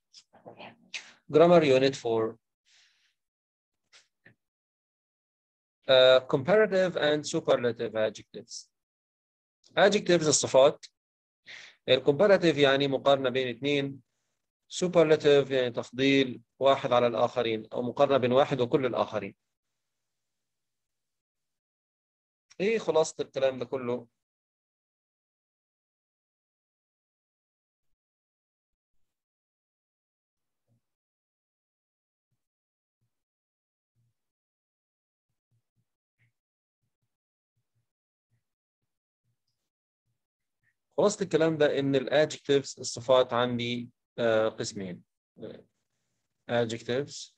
grammar unit 4 uh, comparative and superlative adjectives adjectives الصفات الكومباراتيف يعني مقارنة بين اثنين superlative يعني تفضيل واحد على الآخرين أو مقارنة بين واحد وكل الآخرين إيه خلاصة الكلام ده كله خلاصة الكلام ده إن الادجectives الصفات عندي آه، قسمين adjectives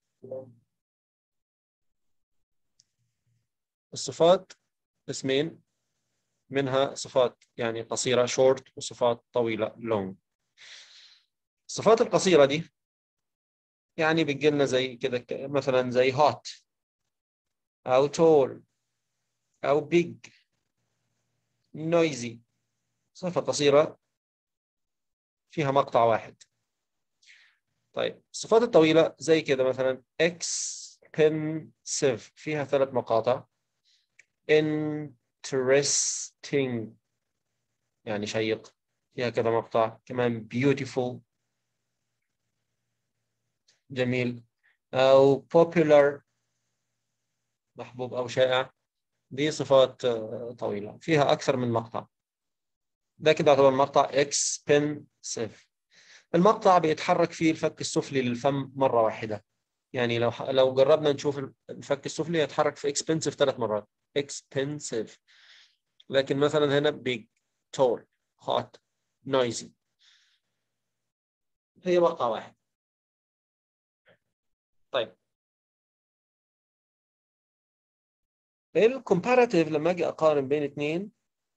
الصفات قسمين منها صفات يعني قصيرة short وصفات طويلة long الصفات القصيرة دي يعني بتجي لنا زي كده ك- مثلا زي hot أو tall أو big noisy صفة قصيرة فيها مقطع واحد طيب الصفات الطويلة زي كده مثلا expensive فيها ثلاث مقاطع interesting يعني شيق فيها كذا مقطع كمان beautiful جميل أو popular محبوب أو شائع دي صفات آه، طويلة فيها أكثر من مقطع ده كده يعتبر مقطع expensive المقطع بيتحرك فيه الفك السفلي للفم مرة واحدة يعني لو لو جربنا نشوف الفك السفلي يتحرك في expensive ثلاث مرات expensive لكن مثلا هنا big tall hot noisy هي مقطع واحد طيب الكومباراتيف لما اجي اقارن بين اثنين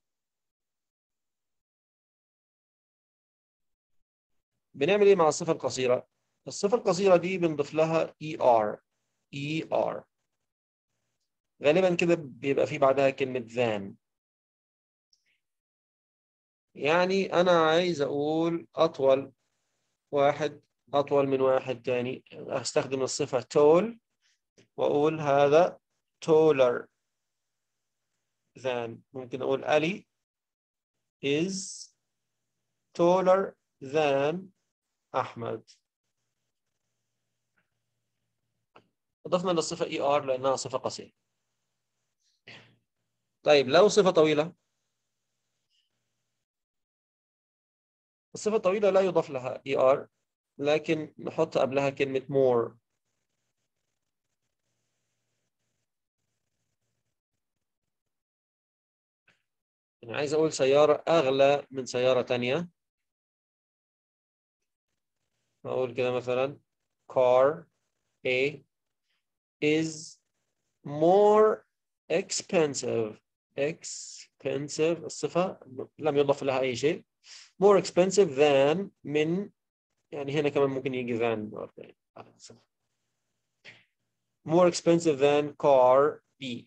بنعمل ايه مع الصفة القصيرة؟ الصفة القصيرة دي بنضيف لها ER ER غالبا كده بيبقى في بعدها كلمة than يعني أنا عايز أقول أطول واحد أطول من واحد تاني أستخدم الصفة tall وأقول هذا taller than ممكن أقول Ali is taller than أحمد أضفنا للصفة ER لأنها صفة قصيرة طيب لو صفة طويلة الصفة الطويلة لا يضاف لها ER لكن نحط قبلها كلمة more يعني عايز أقول سيارة أغلى من سيارة تانية أقول كده مثلا car A is more expensive expensive الصفة لم يضاف لها أي شيء more expensive than من يعني هنا كمان ممكن يجي than مرتين. more expensive than car B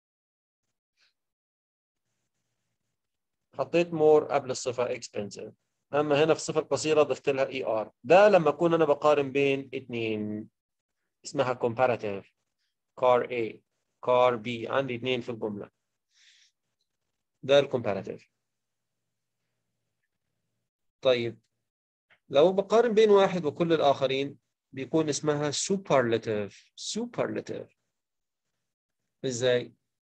حطيت more قبل الصفة expensive أما هنا في الصفة القصيرة ضفت لها ER ده لما أكون أنا بقارن بين اثنين اسمها comparative car A car B عندي اثنين في الجملة ده الكومباراتيف طيب لو بقارن بين واحد وكل الآخرين بيكون اسمها superlative superlative ازاي؟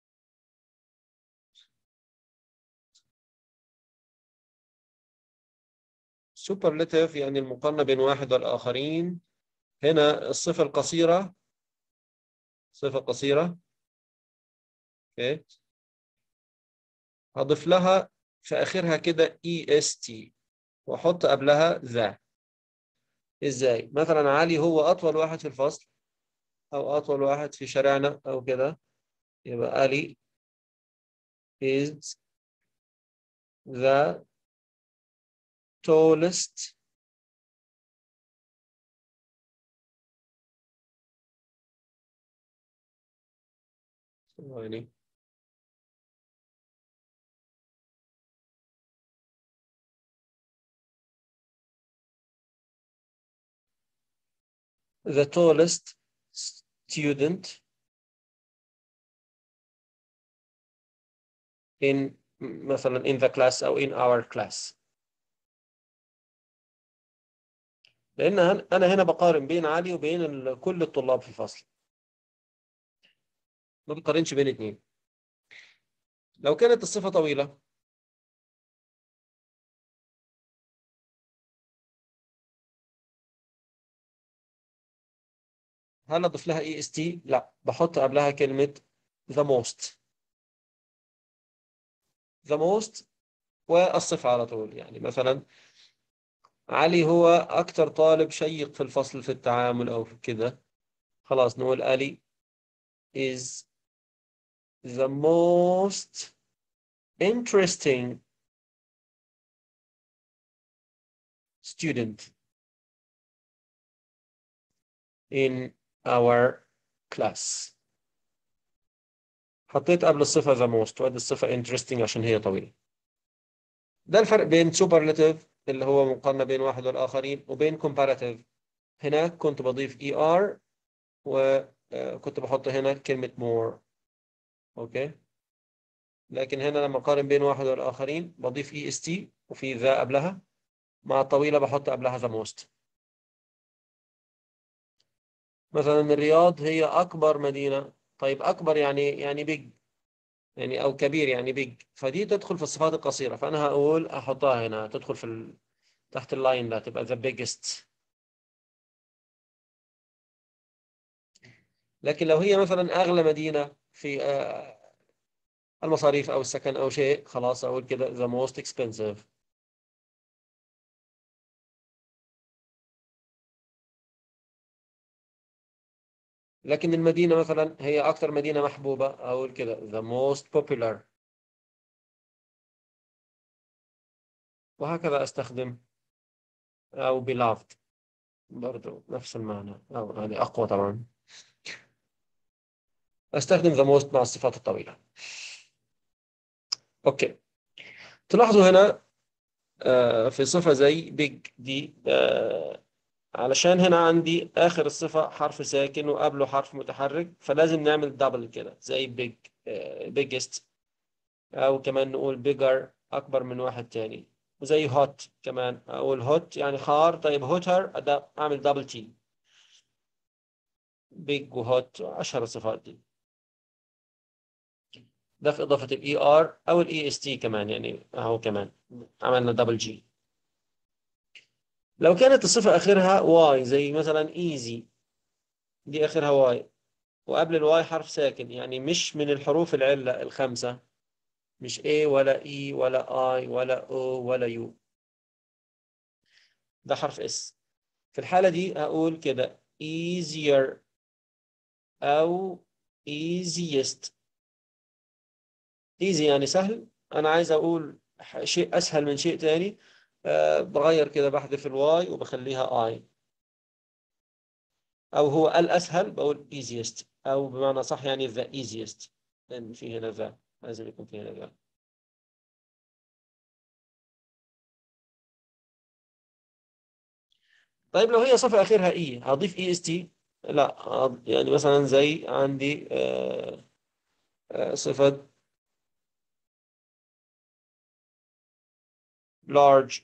superlative يعني المقارنة بين واحد والآخرين هنا الصفة القصيرة صفة قصيرة اوكي هضيف لها في آخرها كده est وأحط قبلها ذا ازاي؟ مثلا علي هو أطول واحد في الفصل أو أطول واحد في شارعنا أو كده يبقى علي is the tallest ثواني the tallest student in مثلا in the class أو in our class لأن أنا هنا بقارن بين علي وبين كل الطلاب في الفصل ما بقارنش بين اثنين لو كانت الصفة طويلة هل أضيف لها اي اس تي؟ لا بحط قبلها كلمة the most the most والصفة على طول يعني مثلا علي هو أكثر طالب شيق في الفصل في التعامل أو في كده خلاص نقول علي is the most interesting student in our class حطيت قبل الصفة the most وادي الصفة interesting عشان هي طويلة ده الفرق بين superlative اللي هو مقارنة بين واحد والآخرين وبين comparative هناك كنت بضيف er وكنت بحط هنا كلمة more أوكي لكن هنا لما أقارن بين واحد والآخرين بضيف est وفي ذا قبلها مع الطويلة بحط قبلها the most مثلا الرياض هي أكبر مدينة طيب أكبر يعني يعني بيج يعني أو كبير يعني بيج فدي تدخل في الصفات القصيرة فأنا هقول أحطها هنا تدخل في ال... تحت اللاين ده تبقى the biggest لكن لو هي مثلا أغلى مدينة في المصاريف أو السكن أو شيء خلاص أقول كده the most expensive لكن المدينة مثلا هي أكثر مدينة محبوبة أقول كده the most popular وهكذا أستخدم أو beloved برضو نفس المعنى أو هذه أقوى طبعا أستخدم the most مع الصفات الطويلة أوكي تلاحظوا هنا آه في صفة زي big دي آه علشان هنا عندي آخر الصفة حرف ساكن وقبله حرف متحرك فلازم نعمل دبل كده زي big biggest أو كمان نقول bigger أكبر من واحد تاني وزي hot كمان أقول hot يعني حار طيب hotter أعمل دبل تي big وhot أشهر الصفات دي ده في إضافة ال ER أو ال EST كمان يعني أهو كمان عملنا دبل جي لو كانت الصفة آخرها واي زي مثلا easy دي آخرها واي وقبل الواي حرف ساكن يعني مش من الحروف العلة الخمسة مش A ولا E ولا I ولا O ولا U ده حرف S في الحالة دي هقول كده easier أو easiest easy يعني سهل أنا عايز أقول شيء أسهل من شيء تاني أه بغير كده بحذف الواي وبخليها اي او هو الاسهل بقول easiest او بمعنى صح يعني the easiest لان في هنا ذا لازم يكون في هنا ذا طيب لو هي صفة اخرها اي هضيف اي اس تي لا يعني مثلا زي عندي أه أه صفة large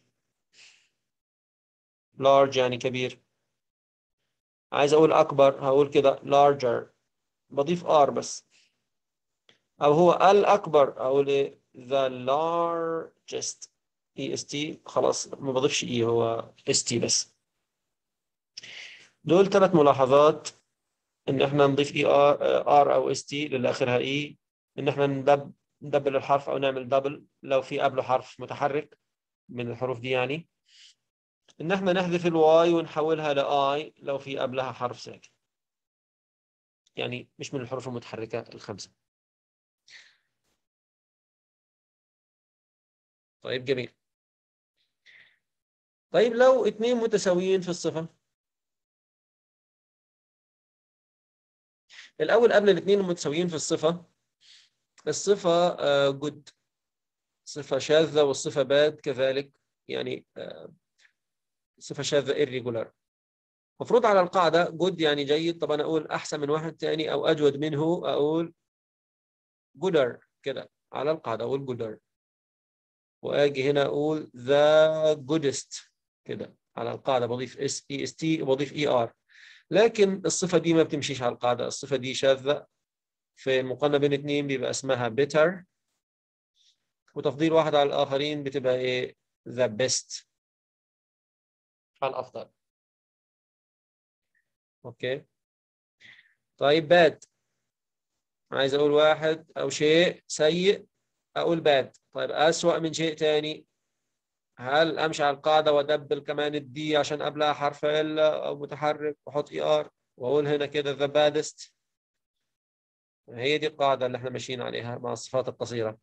large يعني كبير عايز اقول اكبر هقول كده larger بضيف r بس او هو الاكبر اقول ايه the largest est خلاص ما بضيفش e هو st بس دول ثلاث ملاحظات ان احنا نضيف اي ار او اس تي للي اخرها اي ان احنا ندب ندبل الحرف او نعمل دبل لو في قبله حرف متحرك من الحروف دي يعني ان احنا نحذف الواي ونحولها لاي لو في قبلها حرف ساكن يعني مش من الحروف المتحركة الخمسة طيب جميل طيب لو اثنين متساويين في الصفة الأول قبل الاثنين المتساويين في الصفة الصفة جود صفة شاذة والصفة باد كذلك يعني صفة شاذة irregular مفروض على القاعدة good يعني جيد طب أنا أقول أحسن من واحد تاني أو أجود منه أقول gooder كده على القاعدة أقول gooder وأجي هنا أقول the goodest كده على القاعدة بضيف اس اي اس تي وبضيف اي ار لكن الصفة دي ما بتمشيش على القاعدة الصفة دي شاذة في المقارنة بين اثنين بيبقى اسمها better وتفضيل واحد على الآخرين بتبقى ايه the best الأفضل اوكي طيب bad عايز اقول واحد او شيء سيء اقول bad طيب اسوأ من شيء ثاني هل امشي على القاعده وادبل كمان الدي عشان قبلها حرف ال او متحرك واحط اي ار واقول هنا كده the baddest هي دي القاعده اللي احنا ماشيين عليها مع الصفات القصيره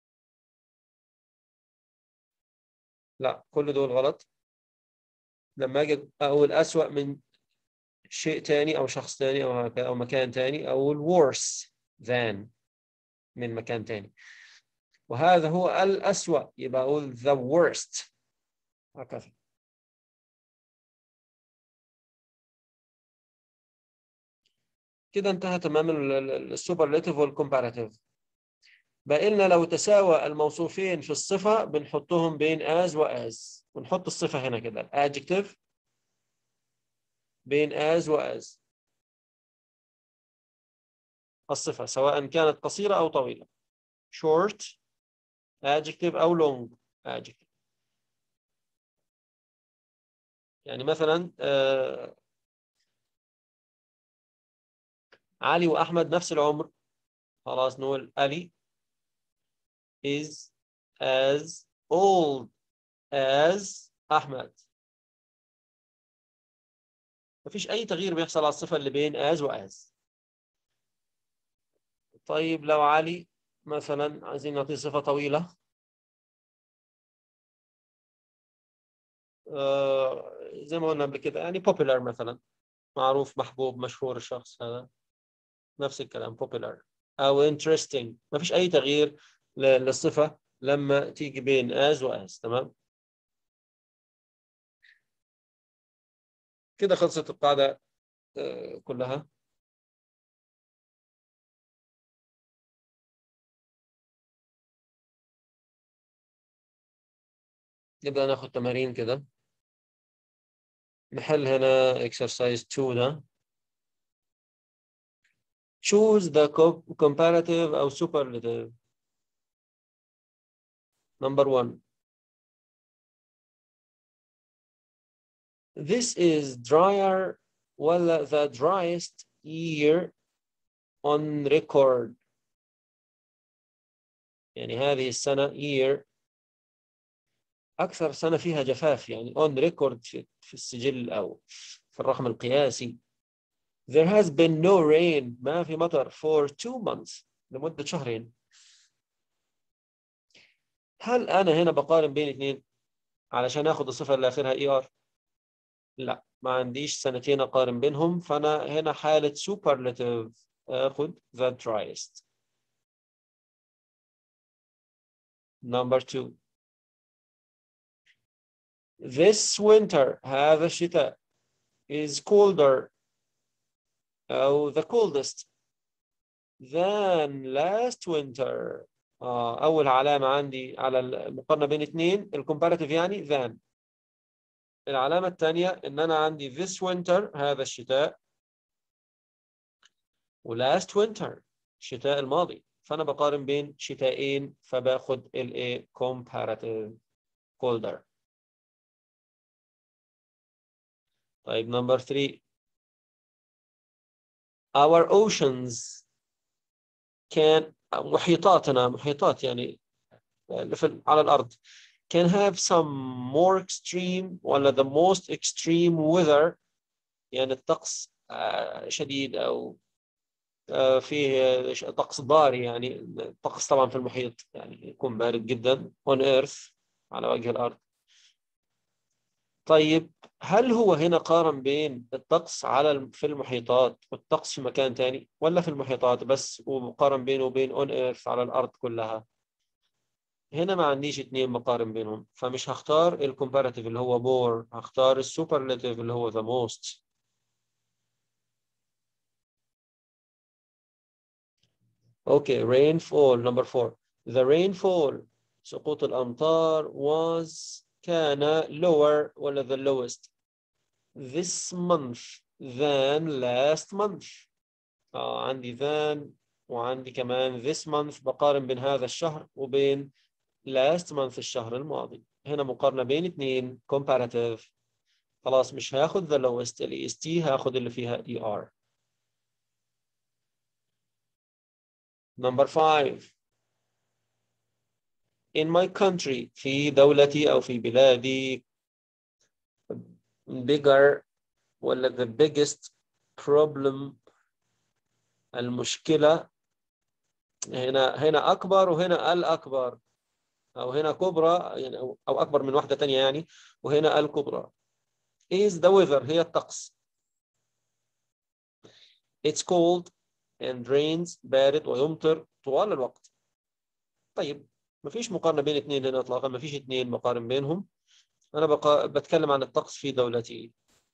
لا كل دول غلط لما اجي اقول اسوأ من شيء تاني او شخص تاني او او مكان تاني اقول worse than من مكان تاني وهذا هو الأسوأ يبقى أقول the worst هكذا كده انتهى تماما السوبرلاتيف والكومباراتيف بقى لنا لو تساوى الموصوفين في الصفة بنحطهم بين as و as ونحط الصفة هنا كده adjective بين as و as الصفة سواء كانت قصيرة أو طويلة short adjective أو long adjective يعني مثلا آه علي وأحمد نفس العمر خلاص نقول علي is as old as أحمد مفيش أي تغيير بيحصل على الصفة اللي بين as و as طيب لو علي مثلا عايزين نعطيه صفة طويلة آه زي ما قلنا قبل كده يعني popular مثلا معروف محبوب مشهور الشخص هذا نفس الكلام popular أو interesting ما فيش أي تغيير للصفة لما تيجي بين as و as تمام كده خلصت القاعدة آه كلها نبدأ ناخد تمارين كده نحل هنا exercise 2 ده choose the comparative أو superlative number one this is drier ولا the driest year on record يعني هذه السنة year أكثر سنة فيها جفاف يعني on record في, في السجل أو في الرقم القياسي there has been no rain ما في مطر for two months لمدة شهرين هل أنا هنا بقارن بين اثنين علشان آخذ الصفة اللي آخرها اي ار لا ما عنديش سنتين أقارن بينهم فأنا هنا حالة superlative آخذ the driest number two This winter هذا الشتاء is colder أو the coldest than last winter آه أول علامة عندي على المقارنة بين اثنين الكومباراتيف يعني than العلامة الثانية إن أنا عندي this winter هذا الشتاء و last winter الشتاء الماضي فأنا بقارن بين شتائين فباخد ال A comparative colder طيب number three our oceans can محيطاتنا محيطات يعني على الأرض can have some more extreme ولا the most extreme weather يعني الطقس شديد أو فيه طقس ضاري يعني الطقس طبعا في المحيط يعني يكون بارد جدا on earth على وجه الأرض طيب هل هو هنا قارن بين الطقس على في المحيطات والطقس في مكان تاني ولا في المحيطات بس وقارن بينه وبين اون ايرث على الارض كلها هنا ما عنديش اتنين بقارن بينهم فمش هختار الكومباراتيف اللي هو more هختار السوبرلاتيف اللي هو the most اوكي rainfall number four the rainfall سقوط الأمطار was كان lower ولا the lowest this month than last month آه عندي than وعندي كمان this month بقارن بين هذا الشهر وبين last month الشهر الماضي هنا مقارنة بين اثنين comparative خلاص مش هاخد the lowest ال est هاخد اللي فيها er number five in my country في دولتي أو في بلادي bigger ولا the biggest problem المشكلة هنا هنا أكبر وهنا الأكبر أو هنا كبرى يعني أو أكبر من واحدة تانية يعني وهنا الكبرى is the weather هي الطقس it's cold and rains بارد ويمطر طوال الوقت طيب مفيش مقارنة بين اثنين هنا إطلاقا مفيش اثنين مقارن بينهم أنا بقى بتكلم عن الطقس في دولتي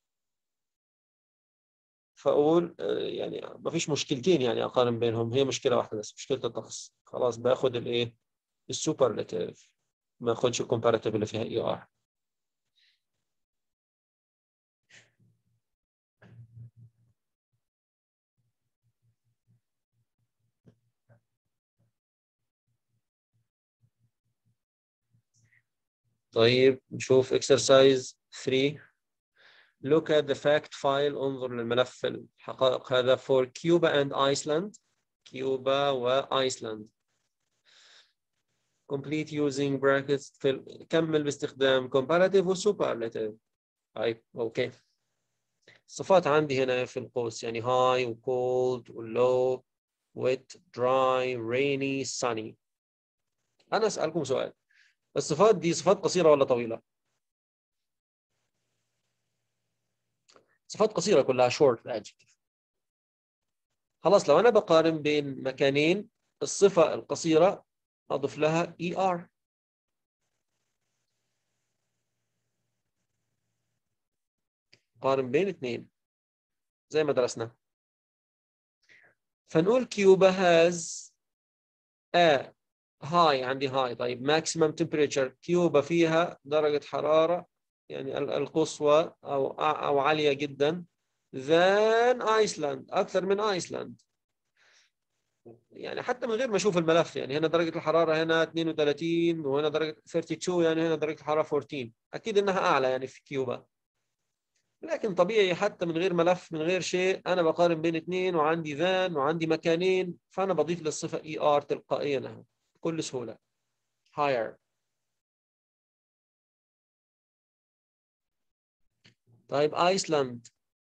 فأقول يعني مفيش مشكلتين يعني أقارن بينهم هي مشكلة واحدة بس مشكلة الطقس خلاص باخد الإيه السوبرلاتيف ما اخدش الكومباراتيف اللي فيها اي ار طيب نشوف exercise 3 look at the fact file انظر للملف الحقائق هذا for Cuba and Iceland كيوبا وآيسلند complete using brackets في كمل باستخدام comparative و superlative طيب اوكي الصفات عندي هنا في القوس يعني high و cold و low wet dry rainy sunny أنا أسألكم سؤال الصفات دي صفات قصيرة ولا طويلة؟ صفات قصيرة كلها short adjective خلاص لو أنا بقارن بين مكانين الصفة القصيرة أضف لها ER قارن بين اثنين زي ما درسنا فنقول كيوبا has a high عندي high طيب maximum temperature كيوبا فيها درجة حرارة يعني القصوى أو أو عالية جدا than Iceland أكثر من ايسلاند يعني حتى من غير ما اشوف الملف يعني هنا درجه الحراره هنا 32 وهنا درجه 32 يعني هنا درجه الحراره 14 اكيد انها اعلى يعني في كيوبا لكن طبيعي حتى من غير ملف من غير شيء انا بقارن بين اثنين وعندي ذان وعندي مكانين فانا بضيف للصفه اي ار تلقائيا بكل سهوله higher طيب ايسلاند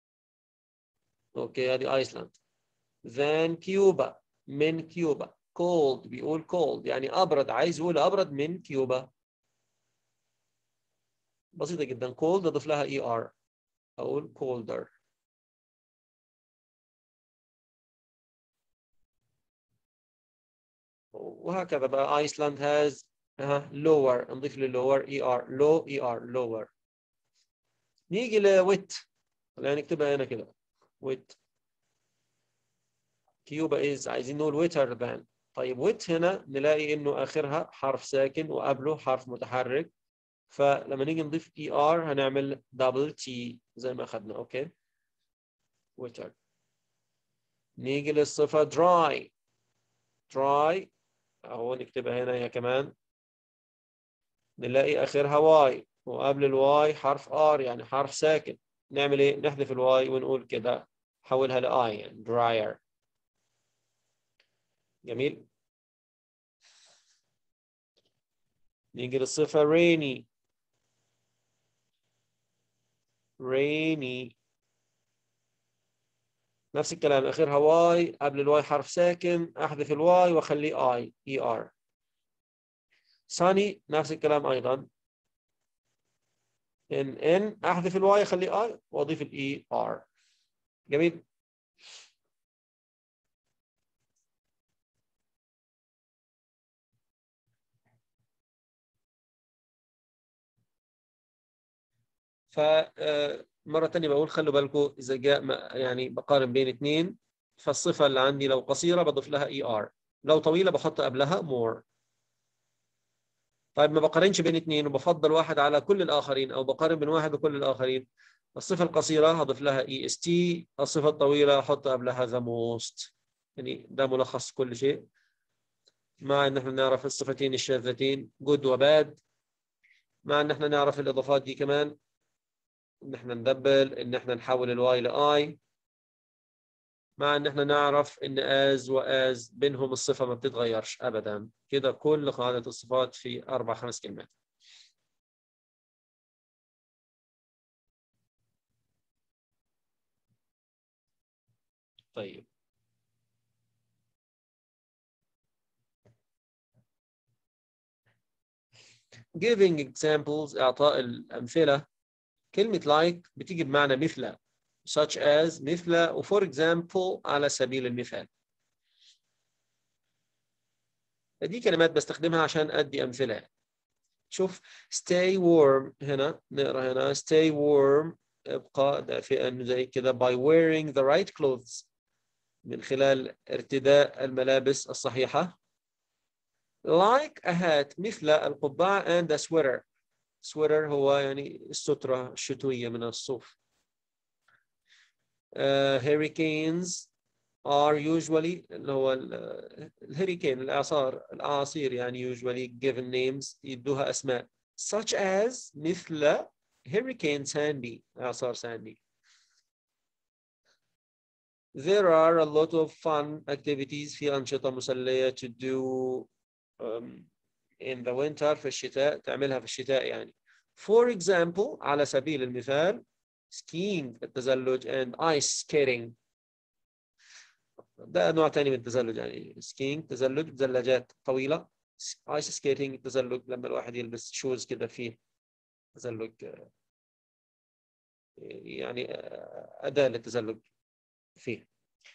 اوكي هذه ايسلاند than كيوبا من كيوبا cold بيقول cold يعني أبرد عايز يقول أبرد من كيوبا بسيطة جدا cold أضيف لها ER أقول colder وهكذا بقى Iceland has uh, lower نضيف له lower ER low ER lower نيجي لويت خلينا نكتبها هنا كده wit كيوبا از عايزين نقول ويتر ذان طيب ويت هنا نلاقي انه اخرها حرف ساكن وقبله حرف متحرك فلما نيجي نضيف اي ار هنعمل دبل تي زي ما اخذنا اوكي ويتر نيجي للصفة dry dry اهو نكتبها هنا هي كمان نلاقي اخرها واي وقبل الواي حرف ار يعني حرف ساكن نعمل ايه نحذف الواي ونقول كده حولها لاي يعني drier جميل نيجي للصفة rainy rainy نفس الكلام اخرها واي قبل الواي حرف ساكن احذف الواي واخليه اي اي ار sunny نفس الكلام ايضا ان ان احذف الواي اخليه اي واضيف الاي ار جميل فمرة ثانية بقول خلوا بالكم إذا جاء يعني بقارن بين اثنين فالصفة اللي عندي لو قصيرة بضيف لها اي ار لو طويلة بحط قبلها more طيب ما بقارنش بين اثنين وبفضل واحد على كل الآخرين أو بقارن بين واحد وكل الآخرين الصفة القصيرة هضيف لها est الصفة الطويلة أحط قبلها the most يعني ده ملخص كل شيء مع ان احنا نعرف الصفتين الشاذتين good وباد مع ان احنا نعرف الاضافات دي كمان ان احنا ندبل ان احنا نحول الواي لاي مع ان احنا نعرف ان as واز بينهم الصفه ما بتتغيرش ابدا كده كل قاعده الصفات في اربع خمس كلمات طيب giving examples اعطاء الامثله كلمه like بتيجي بمعنى مثل such as مثل و for example على سبيل المثال دي كلمات بستخدمها عشان ادي امثله شوف stay warm هنا نقرا هنا stay warm ابقى دافئا زي كده by wearing the right clothes من خلال ارتداء الملابس الصحيحه like a hat مثل القبعة and a sweater sweater هو يعني السترة الشتوية من الصوف uh, hurricanes are usually اللي هو الهريكين الإعصار الأعاصير يعني usually given names يدوها أسماء such as مثل hurricane Sandy إعصار ساندي There are a lot of fun activities في أنشطة مسلية to do um, in the winter في الشتاء تعملها في الشتاء يعني for example على سبيل المثال skiing التزلج and ice skating ده نوع تاني من التزلج يعني skiing تزلج بزلاجات طويلة ice skating تزلج لما الواحد يلبس شوز كده فيه تزلج يعني أداة للتزلج فيه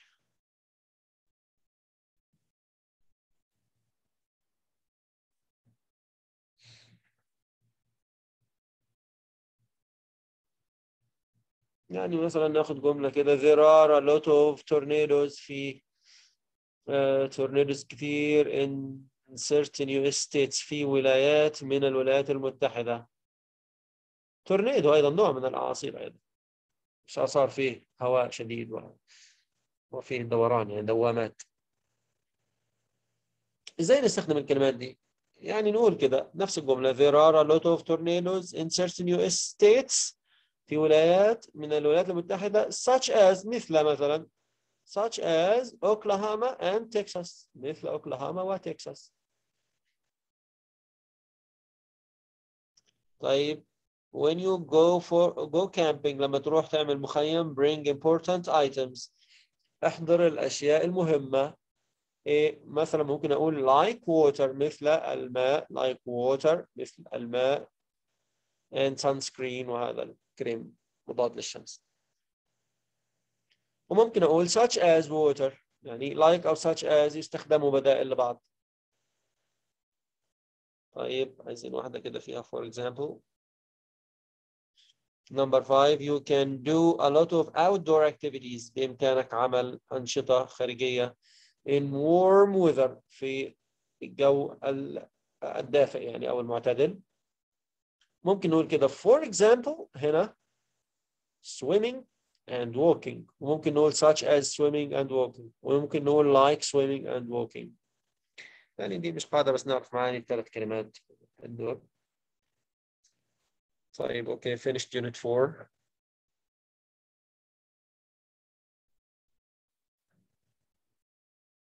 يعني مثلا ناخد جملة كده there are a lot of tornadoes في uh, tornadoes كتير in certain US states في ولايات من الولايات المتحدة تورنيدو أيضا نوع من الأعاصير أيضا صار فيه هواء شديد و... وفيه دوران يعني دوامات ازاي نستخدم الكلمات دي؟ يعني نقول كده نفس الجملة there are a lot of tornadoes in certain US states في ولايات من الولايات المتحدة such as مثل مثلا such as Oklahoma and Texas مثل أوكلاهاما وتكساس طيب when you go for go camping لما تروح تعمل مخيم bring important items احضر الأشياء المهمة إيه مثلا ممكن أقول like water مثل الماء like water مثل الماء and sunscreen وهذا الكريم مضاد للشمس وممكن أقول such as water يعني like أو such as يستخدموا بدائل لبعض طيب عايزين واحدة كده فيها for example Number five, you can do a lot of outdoor activities بإمكانك عمل أنشطة خارجية in warm weather في الجو الدافئ يعني أو المعتدل ممكن نقول كده for example هنا swimming and walking وممكن نقول such as swimming and walking وممكن نقول like swimming and walking يعني دي مش قاعدة بس نعرف معاني الثلاث كلمات دول طيب اوكي finished unit 4